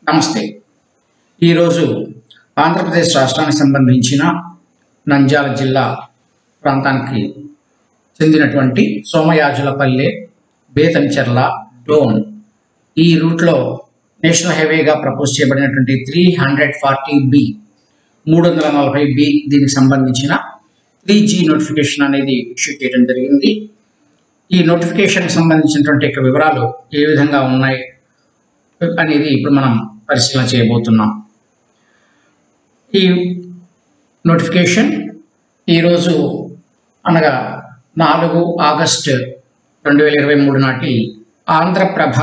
నమస్తే ఈరోజు ఆంధ్రప్రదేశ్ రాష్ట్రానికి సంబంధించిన నంద్యాల జిల్లా ప్రాంతానికి చెందినటువంటి సోమయాజులపల్లె బేతంచెర్ల డోన్ ఈ రూట్లో నేషనల్ హైవేగా ప్రపోజ్ చేయబడినటువంటి త్రీ హండ్రెడ్ ఫార్టీ బి మూడు వందల నలభై బి దీనికి సంబంధించిన త్రీ జీ నోటిఫికేషన్ అనేది ఇష్యూ చేయడం జరిగింది ఈ నోటిఫికేషన్ సంబంధించినటువంటి యొక్క వివరాలు ఏ విధంగా ఉన్నాయి అనేది ఇప్పుడు మనం పరిశీలన చేయబోతున్నాం ఈ నోటిఫికేషన్ ఈరోజు అనగా నాలుగు ఆగస్ట్ రెండు వేల ఇరవై మూడు నాటి ఆంధ్రప్రభ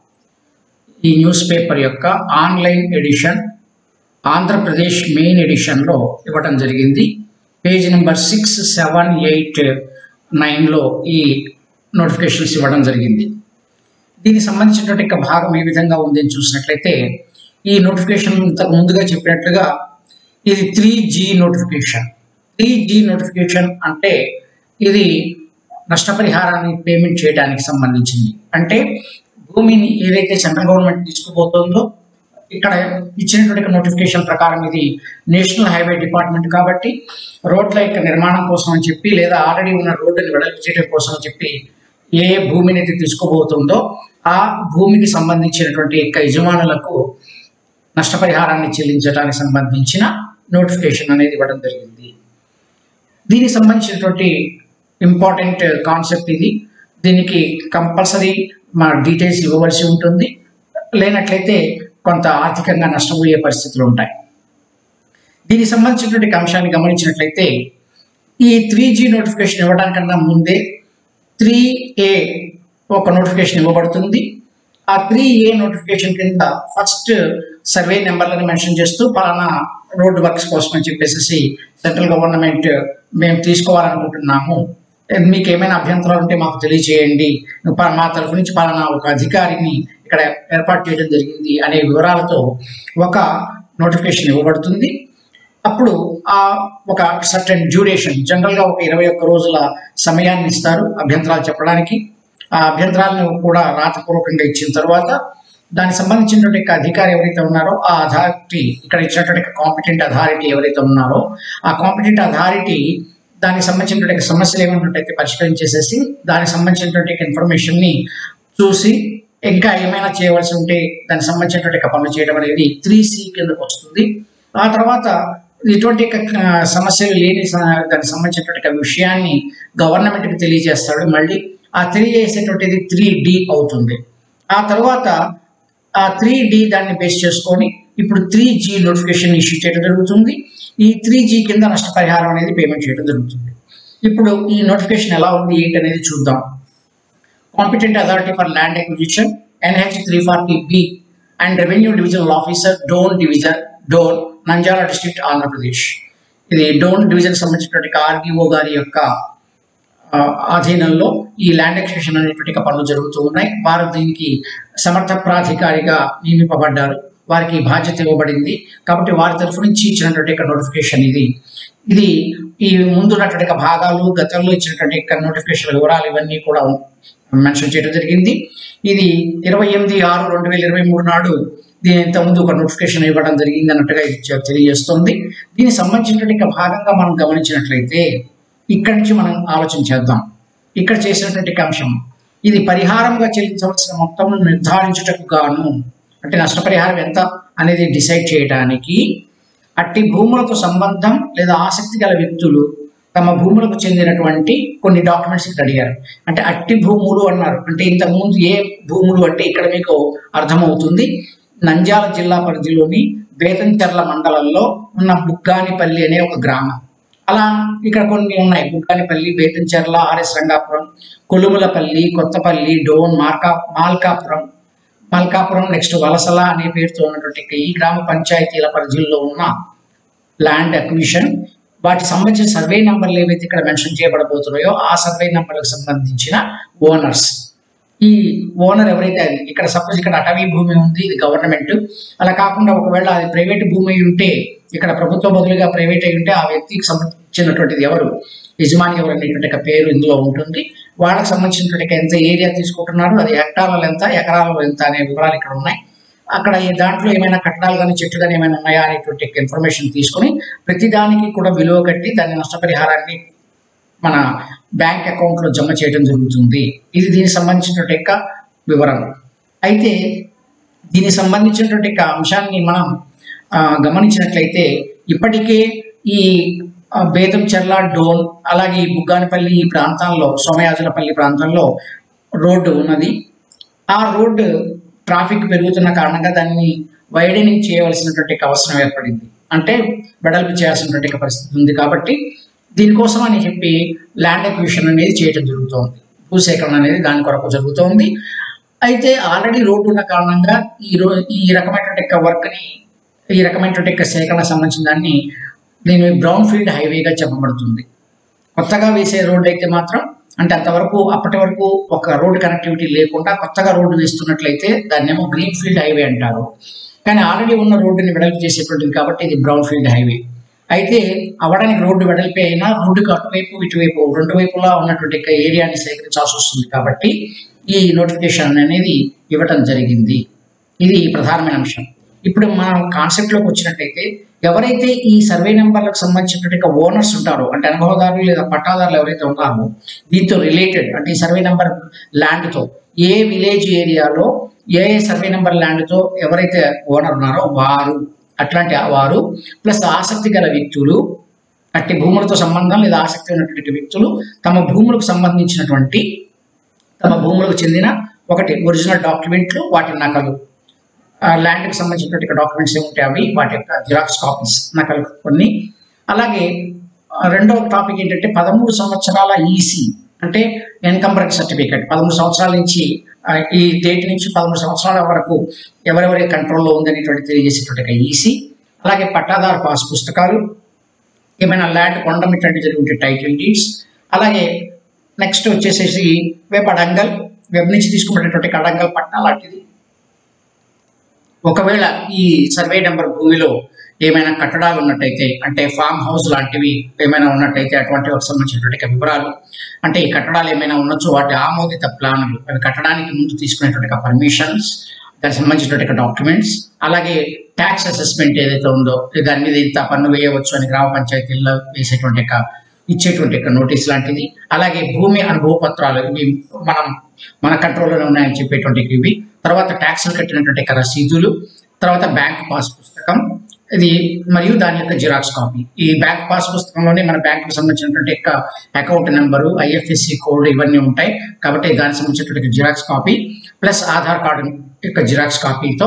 ఈ న్యూస్ పేపర్ యొక్క ఆన్లైన్ ఎడిషన్ ఆంధ్రప్రదేశ్ మెయిన్ ఎడిషన్లో ఇవ్వడం జరిగింది page number six seven eight నైన్లో ఈ నోటిఫికేషన్స్ ఇవ్వడం జరిగింది దీనికి సంబంధించినటువంటి ఒక భాగం ఏ విధంగా ఉంది అని చూసినట్లయితే ఈ నోటిఫికేషన్ ఇంతకు ముందుగా చెప్పినట్లుగా ఇది three G notification three G notification అంటే ఇది నష్టపరిహారాన్ని పేమెంట్ చేయడానికి సంబంధించింది అంటే భూమిని ఏదైతే సెంట్రల్ గవర్నమెంట్ తీసుకుపోతుందో ఇక్కడ ఇచ్చినటువంటి నోటిఫికేషన్ ప్రకారం ఇది నేషనల్ హైవే డిపార్ట్మెంట్ కాబట్టి రోడ్ల యొక్క నిర్మాణం కోసం అని చెప్పి లేదా ఆల్రెడీ ఉన్న రోడ్డుని వెడల్పు చేయడం కోసం అని చెప్పి ఏ భూమిని అయితే తీసుకోబోతుందో ఆ భూమికి సంబంధించినటువంటి యొక్క యజమానులకు నష్టపరిహారాన్ని చెల్లించడానికి సంబంధించిన నోటిఫికేషన్ అనేది ఇవ్వడం జరిగింది దీనికి సంబంధించినటువంటి ఇంపార్టెంట్ కాన్సెప్ట్ ఇది దీనికి కంపల్సరీ మా డీటెయిల్స్ ఇవ్వవలసి ఉంటుంది లేనట్లయితే కొంత ఆర్థికంగా నష్టపోయే పరిస్థితులు ఉంటాయి దీనికి సంబంధించినటువంటి అంశాన్ని గమనించినట్లయితే ఈ త్రీ జీ నోటిఫికేషన్ ఇవ్వడానికన్నా ముందే త్రీ ఏ ఒక నోటిఫికేషన్ ఇవ్వబడుతుంది ఆ త్రీ ఏ నోటిఫికేషన్ కింద ఫస్ట్ సర్వే నెంబర్లను మెన్షన్ చేస్తూ పలానా రోడ్ వర్క్స్ కోసం అని చెప్పేసి సెంట్రల్ గవర్నమెంట్ మేము తీసుకోవాలనుకుంటున్నాము మీకు ఏమైనా అభ్యంతరాలు ఉంటే మాకు తెలియజేయండి ప- మా తరఫు నుంచి పలానా ఒక అధికారిని ఇక్కడ ఏర్పాటు చేయడం జరిగింది అనే వివరాలతో ఒక నోటిఫికేషన్ ఇవ్వబడుతుంది అప్పుడు ఆ ఒక సర్టెన్ డ్యూరేషన్ జనరల్గా ఒక ఇరవై ఒక్క రోజుల సమయాన్ని ఇస్తారు అభ్యంతరాలు చెప్పడానికి ఆ అభ్యంతరాలను కూడా రాతపూర్వకంగా ఇచ్చిన తర్వాత దానికి సంబంధించినటువంటి యొక్క అధికారి ఎవరైతే ఉన్నారో ఆ అథారిటీ ఇక్కడ ఇచ్చినటువంటి కాంపిటెంట్ అథారిటీ ఎవరైతే ఉన్నారో ఆ కాంపిటెంట్ అథారిటీ దానికి సంబంధించినటువంటి సమస్యలు ఏమైనట్టయితే పరిష్కరించేసేసి దానికి సంబంధించినటువంటి ఇన్ఫర్మేషన్ ని చూసి ఇంకా ఏమైనా చేయవలసి ఉంటే దానికి సంబంధించినటువంటి యొక్క పనులు చేయడం అనేది త్రీ సి కిందకు వస్తుంది ఆ తర్వాత ఇటువంటి యొక్క, ఆ, సమస్యలు లేని స- దానికి సంబంధించినటువంటి యొక్క విషయాన్ని గవర్నమెంట్కి తెలియజేస్తాడు మళ్ళీ ఆ తెలియజేసేటువంటిది త్రీ డి అవుతుంది ఆ తర్వాత ఆ త్రీ డి దాన్ని బేస్ చేసుకొని ఇప్పుడు త్రీ జీ నోటిఫికేషన్ ఇష్యూ చేయడం జరుగుతుంది ఈ త్రీ జీ కింద నష్టపరిహారం అనేది పేమెంట్ చేయడం జరుగుతుంది ఇప్పుడు ఈ నోటిఫికేషన్ ఎలా ఉంది ఏంటి అనేది చూద్దాం competent authority for land acquisition NH three forty B and revenue divisional officer Dhone division Dhone Nandyal district Andhra Pradesh ఇది డోన్ డివిజన్ సంబంధించినటువంటి ఆర్డీఓ గారి యొక్క ఆ, ఆధీనంలో ఈ ల్యాండ్ ఎక్స్టేషన్ అనేటువంటి పనులు జరుగుతూ ఉన్నాయి వారు దీనికి సమర్థ ప్రాధికారిగా నియమింపబడ్డారు వారికి ఈ బాధ్యత ఇవ్వబడింది కాబట్టి వారి తరఫు నుంచి ఇచ్చినటువంటి నోటిఫికేషన్ ఇది ఇది ఈ ముందున్నటువంటి యొక్క భాగాలు గతంలో ఇచ్చినటువంటి యొక్క నోటిఫికేషన్ వివరాలు ఇవన్నీ కూడా మెన్షన్ చేయడం జరిగింది ఇది ఇరవై ఎనిమిది ఆరు రెండు వేల ఇరవై మూడు నాడు దీని ఇంతకుముందు ఒక నోటిఫికేషన్ ఇవ్వడం జరిగింది అన్నట్టుగా ఇది చె- తెలియజేస్తుంది దీనికి సంబంధించినటువంటి యొక్క భాగంగా మనం గమనించినట్లయితే ఇక్కడి నుంచి మనం ఆలోచన చేద్దాం ఇక్కడ చేసినటువంటి అంశం ఇది పరిహారంగా చెల్లించవలసిన మొత్తం నిర్ధారించుటకు గాను అంటే నష్టపరిహారం ఎంత అనేది డిసైడ్ చేయడానికి అట్టి భూములతో సంబంధం లేదా ఆసక్తి గల వ్యక్తులు తమ భూములకు చెందినటువంటి కొన్ని డాక్యుమెంట్స్ ఇక్కడ అడిగారు అంటే అట్టి భూములు అన్నారు అంటే ఇంతకుముందు ఏ భూములు అంటే ఇక్కడ మీకు అర్థమవుతుంది నంద్యాల జిల్లా పరిధిలోని బేతంచెర్ల మండలంలో ఉన్న బుగ్గానిపల్లి అనే ఒక గ్రామం అలా ఇక్కడ కొన్ని ఉన్నాయి బుగ్గానిపల్లి బేతంచెర్ల ఆర్ఎస్ రంగాపురం కొలుములపల్లి కొత్తపల్లి డోన్ మార్కా మాల్కాపురం మల్కాపురం నెక్స్ట్ వలసల అనే పేరుతో ఉన్నటువంటి ఈ గ్రామ పంచాయతీల పరిధిలో ఉన్న ల్యాండ్ అక్విజిషన్ వాటికి సంబంధించిన సర్వే నెంబర్లు ఏవైతే ఇక్కడ మెన్షన్ చేయబడబోతున్నాయో ఆ సర్వే నెంబర్లకు సంబంధించిన ఓనర్స్ ఈ ఓనర్ ఎవరైతే అది ఇక్కడ సపోజ్ ఇక్కడ అటవీ భూమి ఉంది ఇది గవర్నమెంట్ అలా కాకుండా ఒకవేళ అది ప్రైవేట్ భూమి అయి ఉంటే ఇక్కడ ప్రభుత్వ బదులుగా ప్రైవేట్ అయి ఉంటే ఆ వ్యక్తికి సంబంధించినటువంటిది ఎవరు యజమాని ఎవరు అనేటువంటి ఒక పేరు ఇందులో ఉంటుంది వాళ్ళకి సంబంధించినటువంటి ఎంత ఏరియా తీసుకుంటున్నారు అది హెక్టార్లలో ఎంత ఎకరాలలో ఎంత అనే వివరాలు ఇక్కడ ఉన్నాయి అక్కడ ఈ దాంట్లో ఏమైనా కట్టడాలు కానీ చెట్లు కానీ ఏమైనా ఉన్నాయా అనేటువంటి ఇన్ఫర్మేషన్ తీసుకొని ప్రతిదానికి కూడా విలువ కట్టి దాని నష్టపరిహారాన్ని మన బ్యాంక్ అకౌంట్లో జమ చేయడం జరుగుతుంది ఇది దీనికి సంబంధించినటువంటి యొక్క వివరణ అయితే దీనికి సంబంధించినటువంటి యొక్క అంశాన్ని మనం ఆ, గమనించినట్లయితే ఇప్పటికే ఈ ఆ, బేతంచెర్ల డోన్ అలాగే ఈ బుగ్గానిపల్లి ఈ ప్రాంతాల్లో సోమయాజులపల్లి ప్రాంతంలో రోడ్డు ఉన్నది ఆ రోడ్డు ట్రాఫిక్ పెరుగుతున్న కారణంగా దాన్ని వైడనింగ్ చేయవలసినటువంటి అవసరం ఏర్పడింది అంటే వెడల్పు చేయాల్సినటువంటి పరిస్థితి ఉంది కాబట్టి దీనికోసం అని చెప్పి ల్యాండ్ అక్విజిషన్ అనేది చేయడం జరుగుతోంది భూసేకరణ అనేది దాని కొరకు జరుగుతోంది అయితే ఆల్రెడీ రోడ్డు ఉన్న కారణంగా ఈ రో ఈ రకమైనటువంటి వర్క్ని ఈ రకమైనటువంటి సేకరణ సంబంధించిన దాన్ని దీని బ్రౌన్ ఫీల్డ్ హైవేగా చెప్పబడుతుంది కొత్తగా వేసే రోడ్డు అయితే మాత్రం అంటే అంతవరకు అప్పటి వరకు ఒక రోడ్డు కనెక్టివిటీ లేకుండా కొత్తగా రోడ్డు వేస్తున్నట్లయితే దాన్ని ఏమో గ్రీన్ ఫీల్డ్ హైవే అంటారు కానీ ఆల్రెడీ ఉన్న రోడ్డుని వెడల్పు చేసేటువంటిది కాబట్టి ఇది బ్రౌన్ ఫీల్డ్ హైవే అయితే అవడానికి రోడ్డు వెడల్పే అయినా రోడ్డుకు అటువైపు ఇటువైపు రెండు వైపులా ఉన్నటువంటి యొక్క ఏరియాని సేకరించాల్సి వస్తుంది కాబట్టి ఈ నోటిఫికేషన్ అనేది ఇవ్వటం జరిగింది ఇది ప్రధానమైన అంశం ఇప్పుడు మనం కాన్సెప్ట్లోకి వచ్చినట్టయితే ఎవరైతే ఈ సర్వే నెంబర్లకు సంబంధించినటువంటి ఓనర్స్ ఉంటారో అంటే అనుభవదారులు లేదా పట్టాదారులు ఎవరైతే ఉన్నారో దీంతో రిలేటెడ్ అంటే ఈ సర్వే నెంబర్ ల్యాండ్తో ఏ విలేజ్ ఏరియాలో ఏ ఏ సర్వే నెంబర్ ల్యాండ్తో ఎవరైతే ఓనర్ ఉన్నారో వారు అట్లాంటి వారు ప్లస్ ఆసక్తి గల వ్యక్తులు అట్టి భూములతో సంబంధం లేదా ఆసక్తి ఉన్నటువంటి వ్యక్తులు తమ భూములకు సంబంధించినటువంటి తమ భూములకు చెందిన ఒకటి ఒరిజినల్ డాక్యుమెంట్లు వాటి నకలు ఆ ల్యాండ్కి సంబంధించినటువంటి డాక్యుమెంట్స్ ఏముంటాయి అవి వాటి యొక్క జిరాక్స్ కాపీస్ నకలు కొన్ని అలాగే ఆ, రెండవ టాపిక్ ఏంటంటే పదమూడు సంవత్సరాల ఈసీ అంటే ఎన్కంబరెన్స్ సర్టిఫికేట్ పదమూడు సంవత్సరాల నుంచి ఆ, ఈ డేట్ నుంచి పదమూడు సంవత్సరాల వరకు ఎవరెవరి కంట్రోల్లో ఉందనేటువంటి తెలియజేసేటువంటి ఈసీ అలాగే పట్టాదారు పాస్ పుస్తకాలు ఏమైనా ల్యాండ్ కొండమిట్టండి జరిగే టైటిల్ డీడ్స్ అలాగే నెక్స్ట్ వచ్చేసేసి వెబ్ అడంగల్ వెబ్ నుంచి తీసుకున్నటువంటి అడంగల్ పట్టా లాంటిది ఒకవేళ ఈ సర్వే నెంబర్ భూమిలో ఏమైనా కట్టడాలు ఉన్నట్టయితే అంటే ఫామ్ హౌస్ లాంటివి ఏమైనా ఉన్నట్టయితే అటువంటి వాటికి సంబంధించినటువంటి వివరాలు అంటే ఈ కట్టడాలు ఏమైనా ఉండొచ్చు వాటి ఆమోదిత ప్లాన్లు అవి కట్టడానికి ముందు తీసుకునేటువంటి పర్మిషన్స్ దానికి సంబంధించినటువంటి డాక్యుమెంట్స్ అలాగే ట్యాక్స్ అసెస్మెంట్ ఏదైతే ఉందో దాని మీద ఇంత పన్ను వేయవచ్చు అని గ్రామ పంచాయతీల్లో వేసేటువంటి యొక్క ఇచ్చేటువంటి యొక్క నోటీస్ లాంటిది అలాగే భూమి అనుభవ పత్రాలు ఇవి మనం మన కంట్రోల్లోనే ఉన్నాయని చెప్పేటువంటి ఇవి తర్వాత ట్యాక్స్లు కట్టినటువంటి యొక్క రసీదులు తర్వాత బ్యాంక్ పాస్ పుస్తకం ఇది మరియు దాని యొక్క జిరాక్స్ కాపీ ఈ బ్యాంక్ పాస్ పుస్తకంలోనే మన బ్యాంకుకు సంబంధించినటువంటి యొక్క అకౌంట్ నెంబరు ఐఎఫ్ఎస్సి కోడ్ ఇవన్నీ ఉంటాయి కాబట్టి దానికి సంబంధించినటువంటి xerox copy plus Aadhaar card యొక్క జిరాక్స్ కాపీతో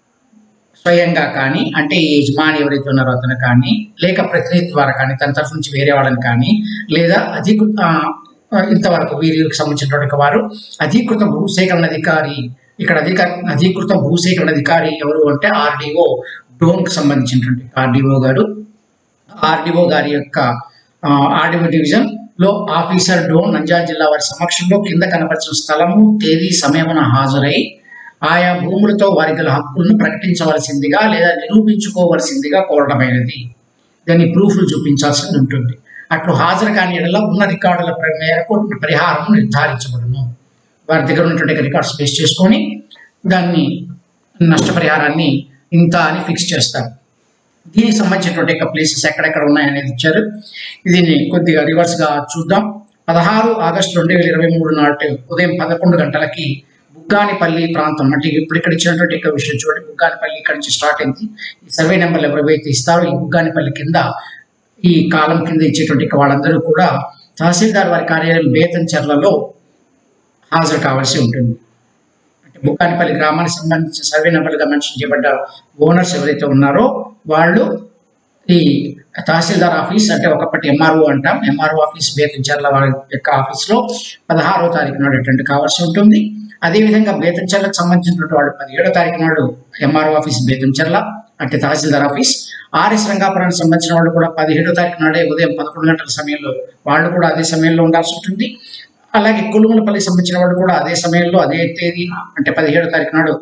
స్వయంగా కానీ అంటే ఈ యజమాని ఎవరైతే ఉన్నారో అతను కానీ లేక ప్రతినిధి ద్వారా కానీ తన తరఫు నుంచి వేరే వాళ్ళని కానీ లేదా అధికృత ఆ, ఇంతవరకు వీరికి సంబంధించినటువంటి వారు అధికృత భూసేకరణ అధికారి ఇక్కడ అధిక అధికృత భూసేకరణ అధికారి ఎవరు అంటే ఆర్డీఓ డోన్కి సంబంధించినటువంటి ఆర్డీఓ గారు ఆర్డీఓ గారి యొక్క ఆర్డీఓ డివిజన్ లో ఆఫీసర్ డోన్ నంద్యాల జిల్లా వారి సమక్షంలో కింద కనపరిచిన స్థలము తేదీ సమయమున హాజరై ఆయా భూములతో వారి గల హక్కులను ప్రకటించవలసిందిగా లేదా నిరూపించుకోవలసిందిగా కోరడమైనది దాన్ని ప్రూఫ్లు చూపించాల్సి ఉంటుంది అట్లు హాజరు కాని ఎడల ఉన్న రికార్డుల ప్ర- మేరకు పరిహారం నిర్ధారించబడును వారి దగ్గర ఉన్నటువంటి రికార్డ్స్ బేస్ చేసుకొని దాన్ని నష్టపరిహారాన్ని ఇంత అని ఫిక్స్ చేస్తారు దీనికి సంబంధించినటువంటి యొక్క ప్లేసెస్ ఎక్కడెక్కడ ఉన్నాయనేది ఇచ్చారు దీన్ని కొద్దిగా రివర్స్ గా చూద్దాం పదహారు ఆగస్టు రెండు వేల ఇరవై మూడు నాటి ఉదయం పదకొండు గంటలకి బుగ్గానిపల్లి ప్రాంతం అంటే ఇప్పుడు ఇక్కడ ఇచ్చినటువంటి యొక్క విషయం చూడండి బుగ్గానిపల్లి ఇక్కడ నుంచి స్టార్ట్ అయింది ఈ సర్వే నెంబర్లు ఎవరైతే ఇస్తారో ఈ బుగ్గానిపల్లి కింద ఈ కాలం కింద ఇచ్చేటువంటి యొక్క వాళ్ళందరూ కూడా తహసీల్దార్ వారి కార్యాలయం బేతంచెర్లలో హాజరు కావాల్సి ఉంటుంది అంటే బుక్కానిపల్లి గ్రామానికి సంబంధించిన సర్వే నెంబర్లుగా మెన్షన్ చేయబడ్డ ఓనర్స్ ఎవరైతే ఉన్నారో వాళ్ళు ఈ తహసీల్దార్ ఆఫీస్ అంటే ఒకప్పటి ఎంఆర్ఓ అంటాం ఎంఆర్ఓ ఆఫీస్ బేతంచెర్ల వారి యొక్క ఆఫీస్లో పదహారో తారీఖు నాడు అటెండ్ కావాల్సి ఉంటుంది అదేవిధంగా బేతంచెర్లకు సంబంధించినటువంటి వాళ్ళు పదిహేడో తారీఖు నాడు ఎంఆర్ఓ ఆఫీస్ బేతంచెర్ల అంటే తహసీల్దార్ ఆఫీస్ ఆర్ఎస్ రంగాపురానికి సంబంధించిన వాళ్ళు కూడా పదిహేడో తారీఖు నాడే ఉదయం పదకొండు గంటల సమయంలో వాళ్ళు కూడా అదే సమయంలో ఉండాల్సి ఉంటుంది అలాగే కులుములపల్లికి సంబంధించిన వాళ్ళు కూడా అదే సమయంలో అదే తేదీ అంటే పదిహేడో తారీఖు నాడు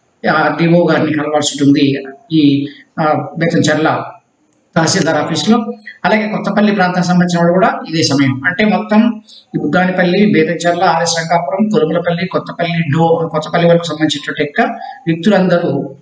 డిఓ గారిని కలవాల్సి ఉంటుంది ఈ ఆ, బేతంచెర్ల తహసీల్దార్ ఆఫీస్లో అలాగే కొత్తపల్లి ప్రాంతానికి సంబంధించిన వాళ్ళు కూడా ఇదే సమయం అంటే మొత్తం ఈ బుగ్గానిపల్లి బేతంచెర్ల ఆర్ఎస్ రంగాపురం కురుమలపల్లి కొత్తపల్లి డో కొత్తపల్లి వరకు సంబంధించినటువంటి యొక్క వ్యక్తులందరూ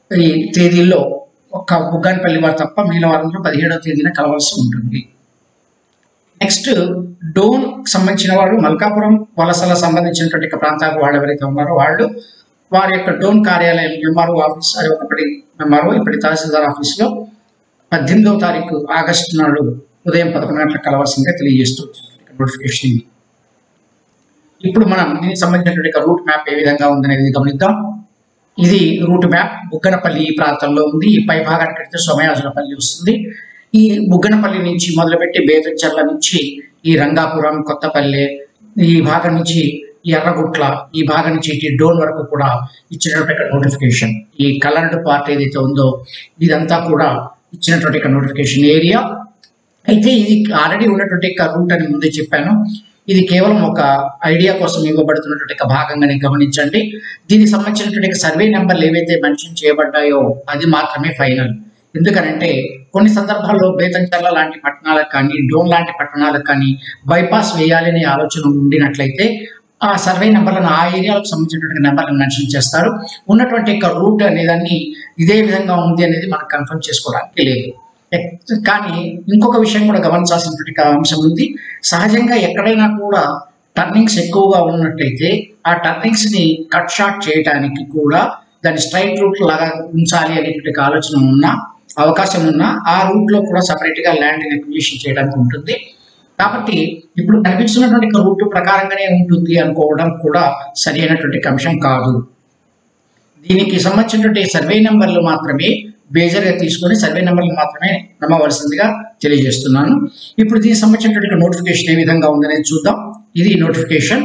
ఈ తేదీల్లో ఒక్క బుగ్గానపల్లి వారు తప్ప మిగిలిన వారందరూ పదిహేడవ తేదీన కలవాల్సి ఉంటుంది నెక్స్ట్ డోన్ సంబంధించిన వాళ్ళు మల్కాపురం వలసల సంబంధించినటువంటి ఒక ప్రాంతాలకు వాళ్ళు ఎవరైతే ఉన్నారో వాళ్ళు వారి యొక్క డోన్ కార్యాలయం ఎంఆర్ఓ ఆఫీస్ అది ఒకటి ఎంఆర్ఓ ఇప్పటి తహసీల్దార్ ఆఫీస్లో పద్దెనిమిదవ తారీఖు ఆగస్టు నాడు ఉదయం పదకొండు గంటలకు కలవాల్సిందిగా తెలియజేస్తూ నోటిఫికేషన్ ఇది ఇప్పుడు మనం దీనికి సంబంధించినటువంటి ఒక రూట్ మ్యాప్ ఏ విధంగా ఉందనేది గమనిద్దాం ఇది రూట్ మ్యాప్ బుగ్గనపల్లి ఈ ప్రాంతంలో ఉంది ఈ పై భాగానికి వెళ్తే సోమయాజులపల్లి వస్తుంది ఈ బుగ్గనపల్లి నుంచి మొదలుపెట్టి బేతంచెర్ల నుంచి ఈ రంగాపురం కొత్తపల్లి ఈ భాగం నుంచి ఈ ఎర్రగుట్ల ఈ భాగం నుంచి ఇటు డోన్ వరకు కూడా ఇచ్చినటువంటి నోటిఫికేషన్ ఈ కలర్డ్ పార్ట్ ఏదైతే ఉందో ఇదంతా కూడా ఇచ్చినటువంటి నోటిఫికేషన్ ఏరియా అయితే ఇది ఆల్రెడీ ఉన్నటువంటి ఒక రూట్ అని ముందే చెప్పాను ఇది కేవలం ఒక ఐడియా కోసం ఇవ్వబడుతున్నటువంటి ఒక భాగంగానే గమనించండి దీనికి సంబంధించినటువంటి సర్వే నెంబర్లు ఏవైతే మెన్షన్ చేయబడ్డాయో అది మాత్రమే ఫైనల్ ఎందుకనంటే కొన్ని సందర్భాల్లో బేతంచర్ల లాంటి పట్టణాలకు కానీ డోన్ లాంటి పట్టణాలకు కానీ బైపాస్ వేయాలనే ఆలోచన ఉండినట్లయితే ఆ సర్వే నెంబర్లను ఆ ఏరియాలకు సంబంధించినటువంటి నెంబర్లను మెన్షన్ చేస్తారు ఉన్నటువంటి యొక్క రూట్ అనేదాన్ని ఇదే విధంగా ఉంది అనేది మనం కన్ఫర్మ్ చేసుకోవడానికి లేదు ఎక్- కానీ ఇంకొక విషయం కూడా గమనించాల్సినటువంటి ఒక అంశం ఉంది సహజంగా ఎక్కడైనా కూడా టర్నింగ్స్ ఎక్కువగా ఉన్నట్లయితే ఆ టర్నింగ్స్ ని కట్ షార్ట్ చేయడానికి కూడా దాని స్ట్రైట్ రూట్ లాగా ఉంచాలి అనేటువంటి ఒక ఆలోచన ఉన్న అవకాశం ఉన్న ఆ రూట్ లో కూడా సపరేట్ గా ల్యాండ్ ఎక్విజిషన్ చేయడానికి ఉంటుంది కాబట్టి ఇప్పుడు కనిపిస్తున్నటువంటి ఒక రూట్ ప్రకారంగానే ఉంటుంది అనుకోవడం కూడా సరి అయినటువంటి అంశం కాదు దీనికి సంబంధించినటువంటి సర్వే నెంబర్లు మాత్రమే బేజర్గా తీసుకొని సర్వే నెంబర్లు మాత్రమే నమ్మవలసిందిగా తెలియజేస్తున్నాను ఇప్పుడు దీనికి సంబంధించినటువంటి నోటిఫికేషన్ ఏ విధంగా ఉందనేది చూద్దాం ఇది నోటిఫికేషన్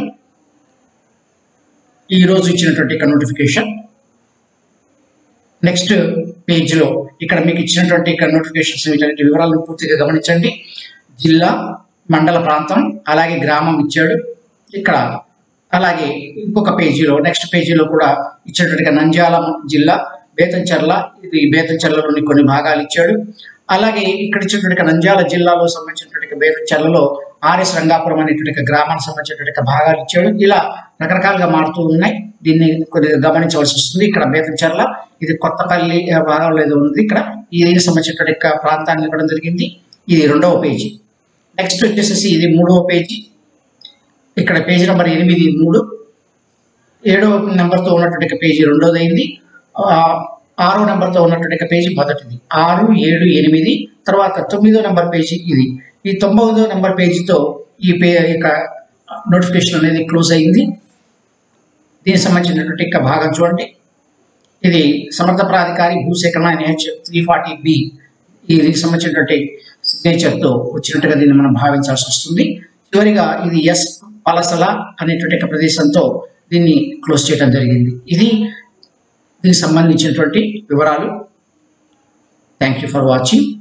ఈ రోజు ఇచ్చినటువంటి నోటిఫికేషన్ నెక్స్ట్ పేజ్లో ఇక్కడ మీకు ఇచ్చినటువంటి ఇక్కడ నోటిఫికేషన్స్ వీటన్నిటి వివరాలను పూర్తిగా గమనించండి జిల్లా మండల ప్రాంతం అలాగే గ్రామం ఇచ్చాడు ఇక్కడ అలాగే ఇంకొక పేజీలో నెక్స్ట్ పేజీలో కూడా ఇచ్చినటువంటి నంద్యాల జిల్లా బేతంచెర్ల ఇది బేతంచెర్లలోని కొన్ని భాగాలు ఇచ్చాడు అలాగే ఇక్కడ ఇచ్చినటువంటి నంద్యాల జిల్లాలో సంబంధించినటువంటి బేతంచెర్లలో ఆర్ఎస్ రంగాపురం అనేటువంటి గ్రామానికి సంబంధించినటువంటి భాగాలు ఇచ్చాడు ఇలా రకరకాలుగా మారుతూ ఉన్నాయి దీన్ని కొద్దిగా గమనించవలసి వస్తుంది ఇక్కడ బేతంచెర్ల ఇది కొత్తపల్లి ఆ, భాగంలో ఏదో ఉంది ఇక్కడ ఈ దీనికి సంబంధించినటువంటి యొక్క ప్రాంతాన్ని ఇవ్వడం జరిగింది ఇది రెండవ పేజీ నెక్స్ట్ వచ్చేసేసి ఇది మూడవ పేజీ ఇక్కడ పేజీ నెంబర్ ఎనిమిది మూడు ఏడవ నెంబర్తో ఉన్నటువంటి పేజీ రెండోది అయింది ఆ, ఆరో నెంబర్తో ఉన్నటువంటి పేజీ మొదటిది ఆరు ఏడు ఎనిమిది తర్వాత తొమ్మిదో నెంబర్ పేజీ ఇది ఈ తొమ్మిదో నెంబర్ పేజీతో ఈ పే యొక్క నోటిఫికేషన్ అనేది క్లోజ్ అయింది దీనికి సంబంధించినటువంటి యొక్క భాగం చూడండి ఇది సమర్థ ప్రాధికారి భూసేకరణ ఎన్హెచ్ త్రీ ఫార్టీ బి దీనికి సంబంధించినటువంటి సిగ్నేచర్తో వచ్చినట్టుగా దీన్ని మనం భావించాల్సి వస్తుంది చివరిగా ఇది ఎస్ పలసల అనేటువంటి ఒక ప్రదేశంతో దీన్ని క్లోజ్ చేయడం జరిగింది ఇది దీనికి సంబంధించినటువంటి వివరాలు థ్యాంక్ యూ ఫర్ వాచింగ్